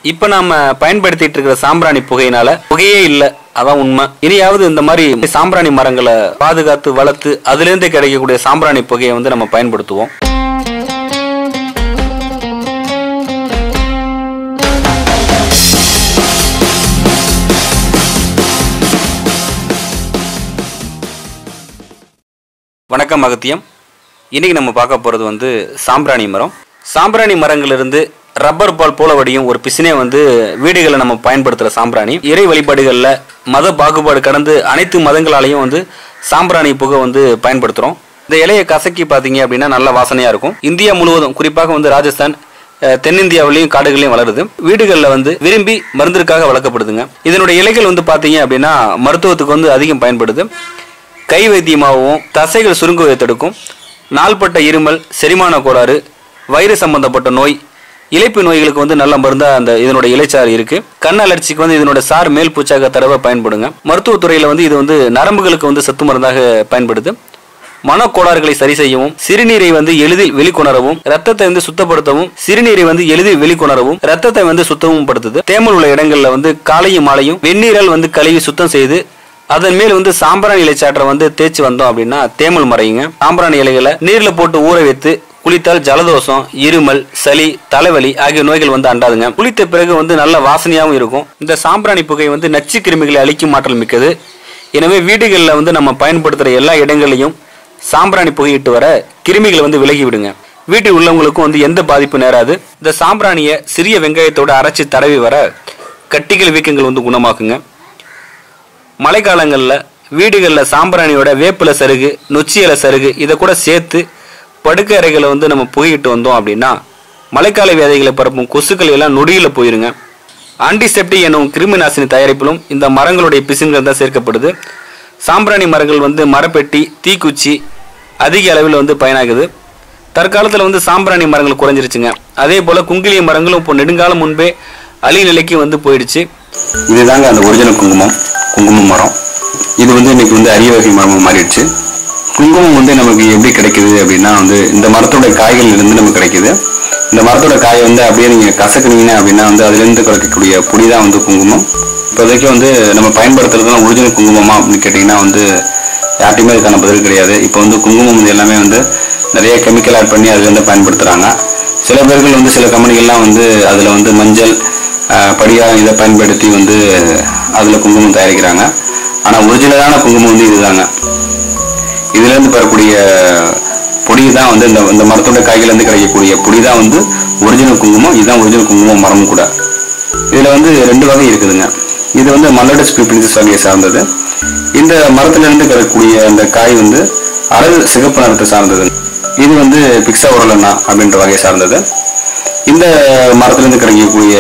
இப்போ நாம பயன்படுத்திட்டு இருக்கிற சாம்பிராணி புகையினால புகையே இல்லை அதான் உண்மை இனியாவது இந்த மாதிரி சாம்பிராணி மரங்களை பாதுகாத்து வளர்த்து அதுலேருந்து கிடைக்கக்கூடிய சாம்பிராணி புகையை வந்து நம்ம பயன்படுத்துவோம் வணக்கம் அகத்தியம் இன்னைக்கு நம்ம பார்க்க போகிறது வந்து சாம்பிராணி மரம் சாம்பிராணி மரங்களிலிருந்து ரப்பர் பால் போல வடியும் ஒரு பிசினே வந்து வீடுகளில் நம்ம பயன்படுத்துகிற சாம்பிராணி இறை வழிபாடுகளில் மத பாகுபாடு கடந்து அனைத்து மதங்களாலையும் வந்து சாம்பிராணி புகை வந்து பயன்படுத்துகிறோம் இந்த இலையை கசக்கி பார்த்தீங்க அப்படின்னா நல்ல வாசனையாக இருக்கும் இந்தியா முழுவதும் குறிப்பாக வந்து ராஜஸ்தான் அஹ், தென்னிந்தியாவிலையும் காடுகளையும் வளருது வீடுகளில் வந்து விரும்பி மருந்திற்காக வளர்க்கப்படுதுங்க இதனுடைய இலைகள் வந்து பார்த்தீங்க அப்படின்னா மருத்துவத்துக்கு வந்து அதிகம் பயன்படுது கை வைத்தியமாகவும் தசைகள் சுருங்குவதை தடுக்கும் நாள்பட்ட இருமல் செரிமான கோளாறு வயிறு சம்பந்தப்பட்ட நோய் இலைப்பு நோய்களுக்கு வந்து நல்ல மருந்தா அந்த இதனோட இலைச்சாறு இருக்கு கண் அலர்ச்சிக்கு வந்து இதனோட சார் மேல் பூச்சாக தடவை பயன்படுங்க மருத்துவத்துறையில வந்து இது வந்து நரம்புகளுக்கு வந்து சத்து மருந்தாக பயன்படுது மனக்கோளாறுகளை சரி செய்யவும் சிறுநீரை வந்து எளிதில் வெளிக்கொணரவும் ரத்தத்தை வந்து சுத்தப்படுத்தவும் சிறுநீரை வந்து எளிதில் வெளிக்கொணரவும் ரத்தத்தை வந்து சுத்தமும் படுத்துது தேமல் உள்ள இடங்கள்ல வந்து காலையும் மாலையும் வெந்நீரால் வந்து கழுவி சுத்தம் செய்து அதன் மேல் வந்து சாம்பிராணி இலை சாற்றை வந்து தேய்ச்சி வந்தோம் அப்படின்னா தேமல் மறையுங்க சாம்பிராணி இலைகளை நீர்ல போட்டு ஊற வைத்து குளித்தால் ஜலதோஷம் இருமல் சளி தலைவலி ஆகிய நோய்கள் வந்து அண்டாதுங்க குளித்த பிறகு வந்து நல்ல வாசனையாகவும் இருக்கும் இந்த சாம்பிராணி புகை வந்து நச்சு கிருமிகளை அழிக்கும் ஆற்றல் மிக்கது எனவே வீடுகளில் வந்து நம்ம பயன்படுத்துகிற எல்லா இடங்களையும் சாம்பிராணி புகையிட்டு வர கிருமிகளை வந்து விலகி விடுங்க வீட்டில் உள்ளவங்களுக்கும் வந்து எந்த பாதிப்பு நேராது இந்த சாம்பிராணியை சிறிய வெங்காயத்தோட அரைச்சி தடவி வர கட்டிகள் வீக்கங்கள் வந்து குணமாக்குங்க மழைக்காலங்களில் வீடுகளில் சாம்பிராணியோட வேப்பில சருகு நொச்சி இலை சருகு இதை கூட சேர்த்து படுக்கை அறைகளை வந்து நம்ம புகையிட்டு வந்தோம் அப்படின்னா மழைக்கால வியாதிகளை பரப்பும் கொசுக்கள் எல்லாம் நொடியில் போயிருங்க ஆன்டிசெப்டிக் எனும் கிருமி நாசினி தயாரிப்பிலும் இந்த மரங்களுடைய பிசின்கள் தான் சேர்க்கப்படுது சாம்பிராணி மரங்கள் வந்து மரப்பெட்டி தீக்குச்சி அதிக அளவில் வந்து பயனாகுது தற்காலத்தில் வந்து சாம்பிராணி மரங்கள் குறைஞ்சிருச்சுங்க அதே போல் குங்கிலிய மரங்களும் இப்போ நெடுங்காலம் முன்பே அழி நிலைக்கு வந்து போயிடுச்சு இதுதாங்க அந்த ஒரிஜினல் குங்குமம் குங்குமம் மரம் இது வந்து இன்னைக்கு வந்து அரிய வகை மரமா மாறிடுச்சு குங்குமம் வந்து நமக்கு எப்படி கிடைக்குது அப்படின்னா வந்து இந்த மரத்தோட காய்கள் இருந்து நமக்கு கிடைக்குது இந்த மரத்தோட காயை வந்து அப்படியே நீங்க கசக்குனீங்கன்னா அப்படின்னா வந்து அதுல இருந்து கிடைக்கக்கூடிய பொடி தான் வந்து குங்குமம் இப்போதைக்கு வந்து நம்ம பயன்படுத்துறது ஒரிஜினல் குங்குமமா அப்படின்னு கேட்டிங்கன்னா வந்து யார்ட்டையுமே அதுக்கான பதில் கிடையாது இப்போ வந்து குங்குமம் வந்து எல்லாமே வந்து நிறைய கெமிக்கல் ஆட் பண்ணி அதுல இருந்து பயன்படுத்துறாங்க சில பேர்கள் வந்து சில கம்பெனிகள்லாம் வந்து அதுல வந்து மஞ்சள் ஆஹ், படிகாரம் இதை பயன்படுத்தி வந்து அதுல குங்குமம் தயாரிக்கிறாங்க ஆனா ஒரிஜினலான குங்குமம் வந்து இதுதாங்க இதுல இருந்து பெறக்கூடிய பொடி தான் வந்து இந்த இந்த மரத்தோட காய்கள் இருந்து கிடைக்கக்கூடிய பொடி தான் வந்து ஒரிஜினல் குங்குமம் இதுதான் ஒரிஜினல் குங்குமம் மரம் கூட இதுல வந்து ரெண்டு வகை இருக்குதுங்க இது வந்து மல்லடஸ் பீப்பிள்ஸ் வகையை சார்ந்தது இந்த மரத்துல இருந்து கிடைக்கக்கூடிய அந்த காய் வந்து அடல் சிகப்பு நிறத்தை சார்ந்தது இது வந்து பிக்ஸா உரலண்ணா அப்படின்ற வகையை சார்ந்தது இந்த மரத்துல இருந்து கிடைக்கக்கூடிய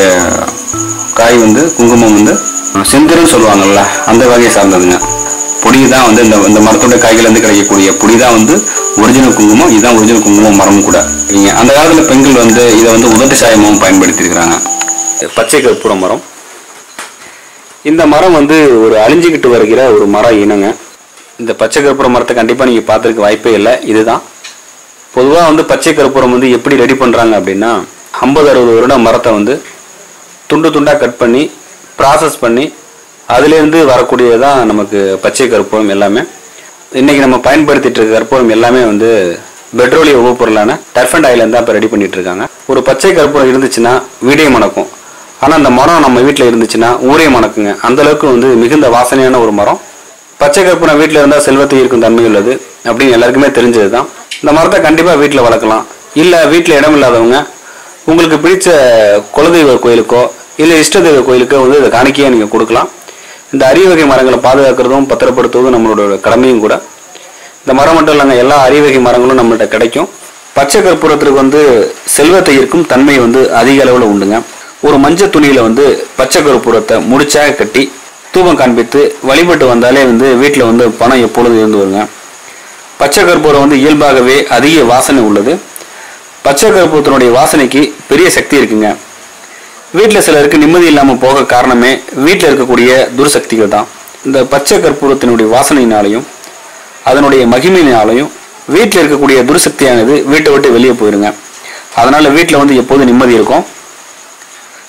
காய் வந்து குங்குமம் வந்து செந்திரன்னு சொல்லுவாங்கல்ல அந்த வகையை சார்ந்ததுங்க பொடி தான் வந்து இந்த இந்த மரத்தோட காய்கள் இருந்து கிடைக்கக்கூடிய பொடி தான் வந்து ஒரிஜினல் குங்குமம் இதுதான் ஒரிஜினல் குங்குமம் மரம் கூட சரிங்க அந்த காலத்துல பெண்கள் வந்து இதை வந்து உதட்டு சாயமாகவும் பயன்படுத்தி இருக்கிறாங்க பச்சை கற்பூர மரம் இந்த மரம் வந்து ஒரு அழிஞ்சுக்கிட்டு வருகிற ஒரு மரம் இனங்க இந்த பச்சை கற்பூர மரத்தை கண்டிப்பாக நீங்கள் பார்த்துருக்க வாய்ப்பே இல்லை இதுதான் பொதுவாக வந்து பச்சை கற்பூரம் வந்து எப்படி ரெடி பண்ணுறாங்க அப்படின்னா ஐம்பது அறுபது வருடம் மரத்தை வந்து துண்டு துண்டாக கட் பண்ணி ப்ராசஸ் பண்ணி அதுலேருந்து வரக்கூடியதான் நமக்கு பச்சை கற்பூரம் எல்லாமே இன்றைக்கி நம்ம பயன்படுத்திட்டு இருக்க கற்பூரம் எல்லாமே வந்து பெட்ரோலிய உபப்பொருளான டர்ஃபண்ட் ஆயிலேருந்து தான் இப்போ ரெடி பண்ணிட்டு இருக்காங்க ஒரு பச்சை கற்பூரம் இருந்துச்சுன்னா வீடே மணக்கும் ஆனால் அந்த மரம் நம்ம வீட்டில் இருந்துச்சுன்னா ஊரே மணக்குங்க அந்த அளவுக்கு வந்து மிகுந்த வாசனையான ஒரு மரம் பச்சை கற்பூரம் வீட்டில் இருந்தால் செல்வத்தை ஈர்க்கும் தன்மை உள்ளது அப்படின்னு எல்லாருக்குமே தெரிஞ்சது தான் இந்த மரத்தை கண்டிப்பாக வீட்டில் வளர்க்கலாம் இல்லை வீட்டில் இடம் இல்லாதவங்க உங்களுக்கு பிடிச்ச குலதெய்வ கோயிலுக்கோ இல்லை இஷ்ட தெய்வ கோயிலுக்கோ வந்து இதை காணிக்கையாக நீங்கள் கொடுக்கலாம் இந்த அரிய வகை மரங்களை பாதுகாக்கிறதும் பத்திரப்படுத்துவதும் நம்மளோட கடமையும் கூட இந்த மரம் மட்டும் இல்லைங்க எல்லா அரிய வகை மரங்களும் நம்மள்ட்ட கிடைக்கும் பச்சை கற்பூரத்திற்கு வந்து செல்வத்தை ஈர்க்கும் தன்மை வந்து அதிக அளவில் உண்டுங்க ஒரு மஞ்சள் துணியில வந்து பச்சை கற்பூரத்தை முடிச்சாக கட்டி தூபம் காண்பித்து வழிபட்டு வந்தாலே வந்து வீட்டில் வந்து பணம் எப்பொழுதும் இருந்து வருங்க பச்சை கற்பூரம் வந்து இயல்பாகவே அதிக வாசனை உள்ளது பச்சை கற்பூரத்தினுடைய வாசனைக்கு பெரிய சக்தி இருக்குங்க வீட்டில் சிலருக்கு நிம்மதி இல்லாமல் போக காரணமே வீட்டில் இருக்கக்கூடிய துர்சக்திகள் தான் இந்த பச்சை கற்பூரத்தினுடைய வாசனையினாலையும் அதனுடைய மகிமையினாலையும் வீட்டில் இருக்கக்கூடிய துர்சக்தியானது வீட்டை விட்டு வெளியே போயிருங்க அதனால வீட்டில் வந்து எப்போதும் நிம்மதி இருக்கும்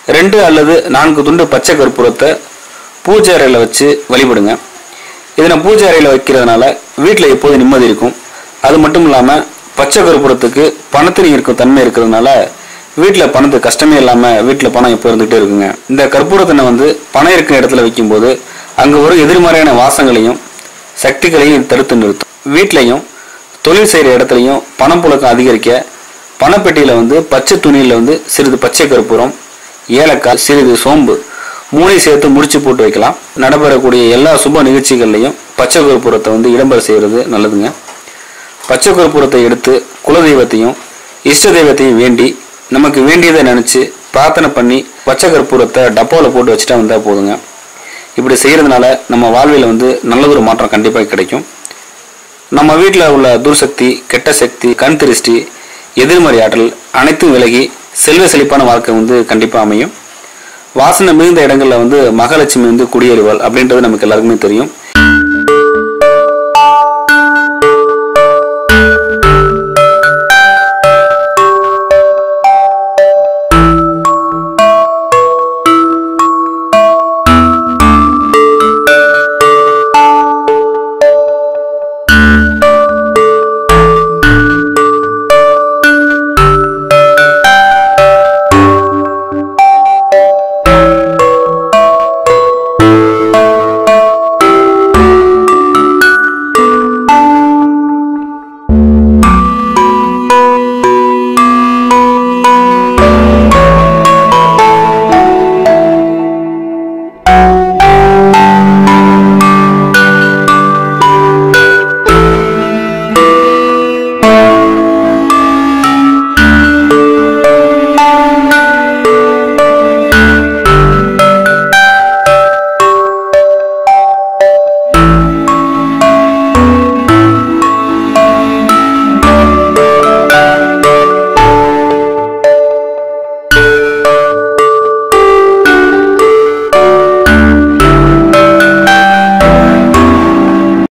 ரெண்டு அல்லது நான்கு துண்டு பச்சை கற்பூரத்தை பூஜை அறையில் வச்சு வழிபடுங்க இதனை பூஜை அறையில் வைக்கிறதுனால வீட்டில் எப்போதும் நிம்மதி இருக்கும் அது மட்டும் இல்லாமல் பச்சை கற்பூரத்துக்கு பணத்தின் இருக்கும் தன்மை இருக்கிறதுனால வீட்டில் பணத்துக்கு கஷ்டமே இல்லாமல் வீட்டில் பணம் எப்போ இருந்துகிட்டே இருக்குங்க இந்த கற்பூரத்தினை வந்து பணம் இருக்கிற இடத்துல வைக்கும்போது அங்கே ஒரு எதிர்மறையான வாசங்களையும் சக்திகளையும் இது தடுத்து நிறுத்தும் வீட்லையும் தொழில் செய்கிற இடத்துலையும் பணம் புழக்கம் அதிகரிக்க பணப்பெட்டியில் வந்து பச்சை துணியில் வந்து சிறிது பச்சை கற்பூரம் ஏலக்காய் சிறிது சோம்பு மூளை சேர்த்து முடிச்சு போட்டு வைக்கலாம் நடைபெறக்கூடிய எல்லா சுப நிகழ்ச்சிகள்லையும் பச்சை கற்பூரத்தை வந்து இடம்பெற செய்கிறது நல்லதுங்க பச்சை கற்பூரத்தை எடுத்து குலதெய்வத்தையும் இஷ்ட தெய்வத்தையும் வேண்டி நமக்கு வேண்டியதை நினச்சி பிரார்த்தனை பண்ணி பச்சை கற்பூரத்தை டப்பாவில் போட்டு வச்சுட்டா வந்தால் போதுங்க இப்படி செய்கிறதுனால நம்ம வாழ்வில் வந்து நல்லதொரு மாற்றம் கண்டிப்பாக கிடைக்கும் நம்ம வீட்டில் உள்ள துர்சக்தி கெட்ட சக்தி கண் திருஷ்டி எதிர்மறை ஆற்றல் அனைத்தும் விலகி செல்வ செழிப்பான வாழ்க்கை வந்து கண்டிப்பாக அமையும் வாசனை மிகுந்த இடங்களில் வந்து மகாலட்சுமி வந்து குடியேறுவாள் அப்படின்றது நமக்கு எல்லாருக்குமே தெரியும்